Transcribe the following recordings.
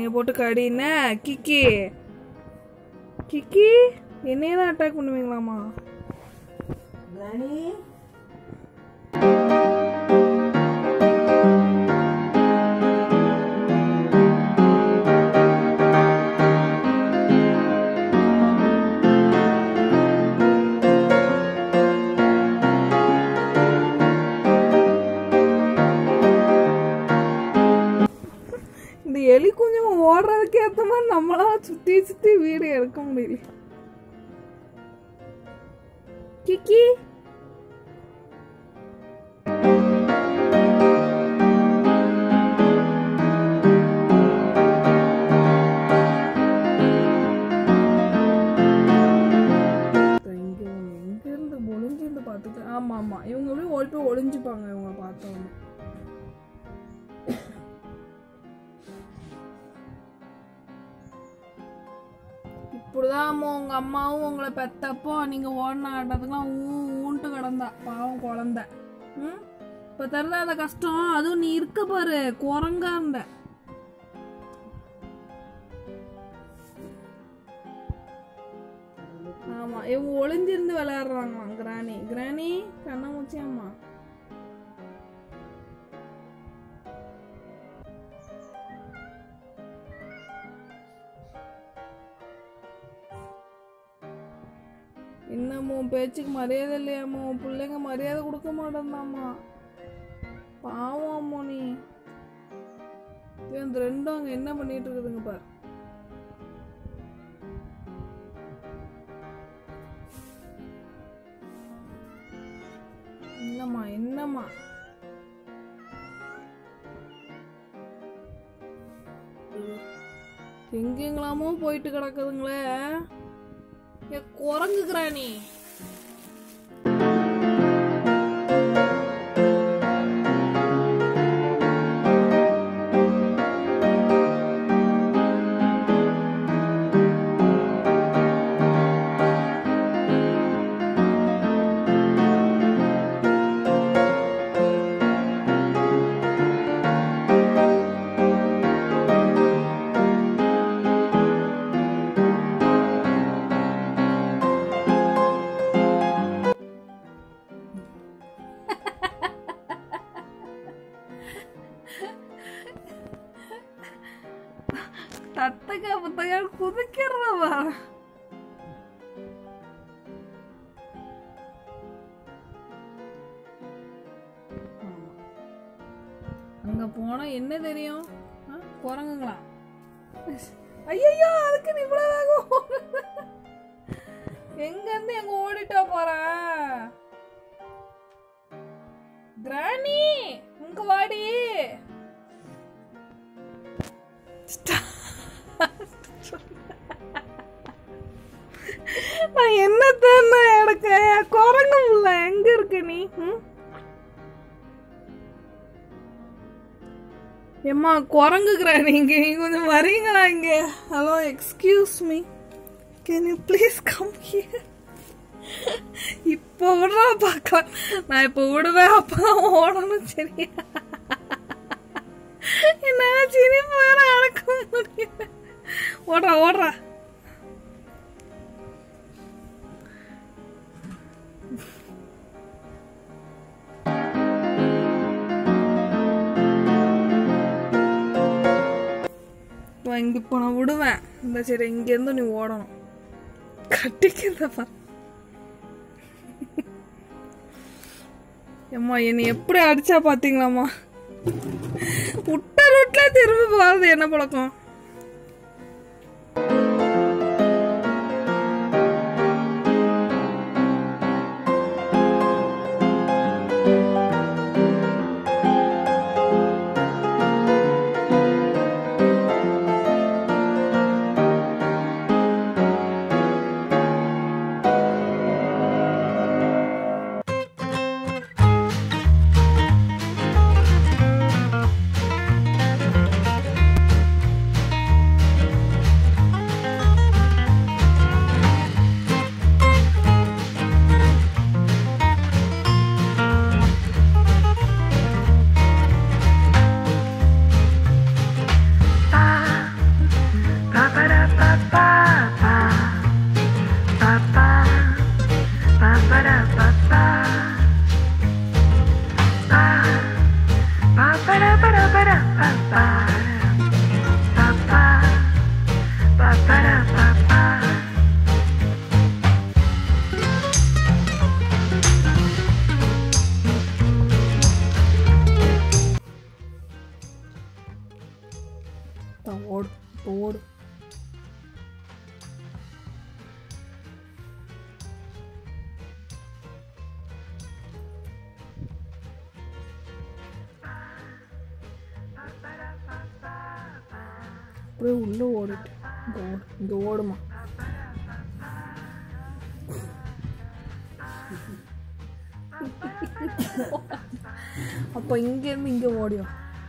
என்னைய போட்டு கடின கிக்கி கிக்கி என்னையெல்லாம் அட்டாக் பண்ணுவீங்களாமா ராணி இந்த எலி கொஞ்சம் ஓடுறதுக்கு ஏத்த மாதிரி நம்மளா சுத்தி சுத்தி வீடு எடுக்க முடியல கிக்கி இங்க ஒண்ணு, எங்க இருந்து ஒளிஞ்சிருந்து பார்த்துட்டு ஆமா ஆமா இவங்க அப்படியே ஓடி போய் ஒளிஞ்சுப்பாங்க இவங்க பார்த்தோன்னு இப்படிதான் அம்மா உங்க அம்மாவும் உங்களை பெத்தப்போ நீங்க ஓடின ஆட்டத்துக்குலாம் ஊ ஊன்ட்டு கிடந்தா பாவம் குழந்தை ம் இப்ப தருதா அந்த கஷ்டம் அதுவும் நீ இருக்க பாரு குரங்கா இருந்த ஆமா இவங்க ஒளிஞ்சிருந்து விளையாடுறாங்களாம் கிராணி கிராணி கண்ணாமூச்சி அம்மா என்னம்மா உன் பேச்சுக்கு மரியாதை இல்லையாம்மா உன் பிள்ளைங்க மரியாதை கொடுக்க மாட்டேன்தாம்மா பாவம் அம்மா நீ ஐயோ, இந்த ரெண்டும் அங்க என்ன பண்ணிட்டு இருக்குதுங்க பாரு என்னம்மா என்னம்மா எங்கெங்களாமோ போயிட்டு கிடக்குதுங்களே ஏ குரங்குக்குறா நீ தத்தக்கா புத்தகா குதிக்கிறவா அங்க போனா என்ன தெரியும் ஆ, குரங்குங்களா ஐயோ அதுக்கு நீ இவ்வளவு வேகம் ஓடுற? எங்க இருந்து எங்க ஓடிட்டா போற கிராணி இங்க வாடி நான் என்ன தேர்னா எடுக்க குரங்கு இல்ல எங்க இருக்க நீ ம்? எம்மா குரங்குக்குற நீங்க நீங்க கொஞ்சம் வரீங்களா இங்க hello excuse me can you please come here இப்போ விடுறா பார்க்கலாம் நான் இப்போ விடுவேன் அப்பதான் ஓடணும் சரியா என்னால சிரிப்பு வேற அடக்க முடியல ஓடுறா ஓடுறா நான் இங்க இப்போ நான் விடுவேன் இந்த சரி இங்க இருந்து நீ ஓடணும் கட்டிக்கிறதப்பா அம்மா என்னை எப்படி அடிச்சா பாத்தீங்களாம்மா விட்ட ரூட்ல திரும்பி போறது என்ன பழக்கம் அப்படியே உள்ள ஓடிட்டு இங்க ஓடு இங்க ஓடுமா அப்போ இங்க இருந்து இங்க ஓடியும்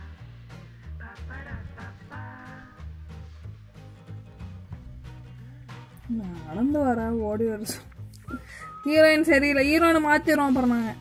நடந்து வர ஓடி வர ஹீரோயின் சரியில்லை ஹீரோயினை மாத்திடுவோம் அப்புறம் நாங்கள்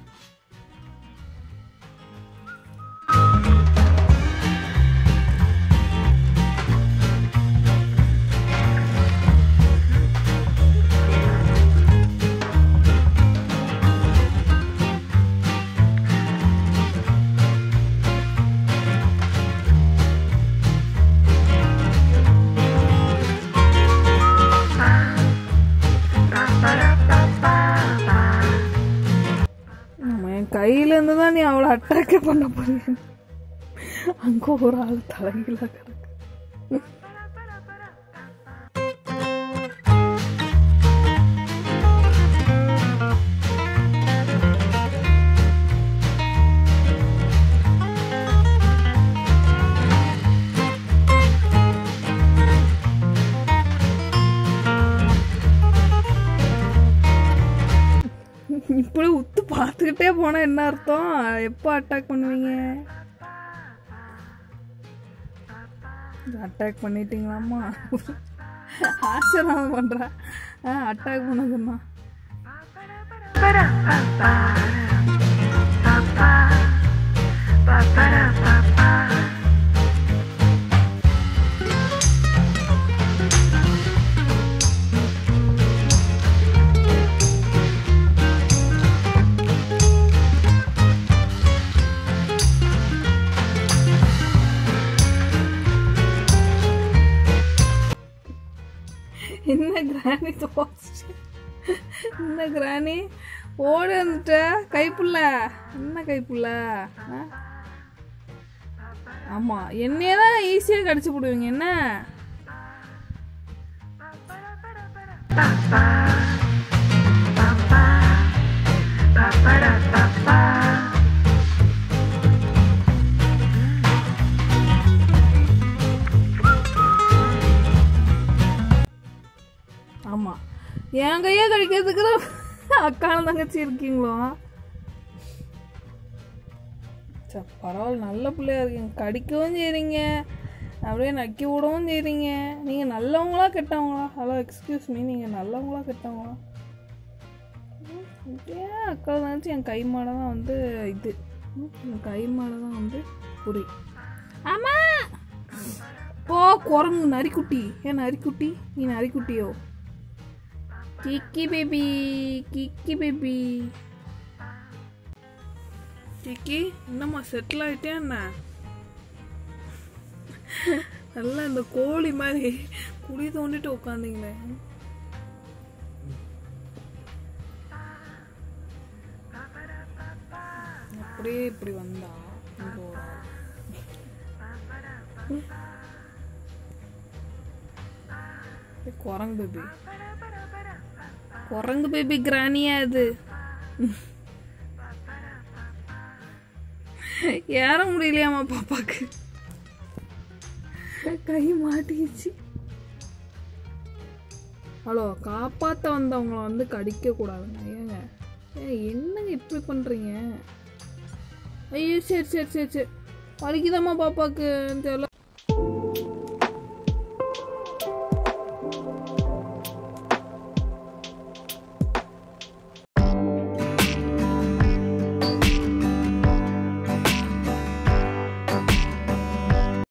ஆமா, என் கையில இருந்து தான் நீ அவளை அட்டாக்கே பண்ண போறீங்க அங்க ஒரு ஆள் தலைகீழ கிடக்கு இப்படி உத்து பார்த்துக்கிட்டே போனா என்ன அர்த்தம் எப்போ அட்டாக் பண்ணுவீங்க அட்டாக் பண்ணிட்டீங்களாம்மா ஆசீர்வாதம் பண்றா அட்டாக் பண்ணதுன்னா என்ன கிராணி தோச்சு என்ன கிராணி ஓடி வந்துட்ட கைப்புள்ள என்ன கைப்புள்ள ஆ? ஆமா என்னையே தான் ஈஸியா கடிச்சு போடுவீங்க என்ன ஆமா என் கையை கடிக்கிறதுக்கு தான் அக்கான தங்கச்சி இருக்கீங்களோ சே, பரவாயில்ல நல்ல பிள்ளையா இருக்கீங்க கடிக்கவும் செய்றீங்க அப்படியே நக்கி விடவும் செய்றீங்க நீங்க நல்லவங்களா கெட்டவங்களா ஹலோ எக்ஸ்கியூஸ் மீ நீங்க நல்லவங்களா கெட்டவங்களா ம், ஏன் அக்கா நினச்சி என் கை மாடை தான் வந்து இது ம், என் கை மாடை தான் வந்து புரி ஆமா போ குரங்கு நரிக்குட்டி ஏன் நரிக்குட்டி நீ நரிக்குட்டியோ கிக்கி பேபி கிக்கி பேபி கிக்கி என்னம்மா செட்டில் ஆயிட்டே என்ன நல்லா இந்த கோழி மாதிரி குழி தோண்டிட்டு உட்காந்தீங்களே அப்படியே இப்படி வந்தா இங்க ஒரு ஆள். ஏய், குரங்கு பேபி குரங்கு பேபி கிராணியா அது ஏற முடியலையாமா பாப்பாக்கு கை மாட்டிக்கிச்சு ஹலோ காப்பாத்த வந்தவங்கள வந்து கடிக்க கூடாதுங்க ஏங்க ஏன் என்னங்க இப்படி பண்றீங்க ஐயோ சரி சரி சரி சரி வலிக்குதாம்மா பாப்பாக்கு தெரியல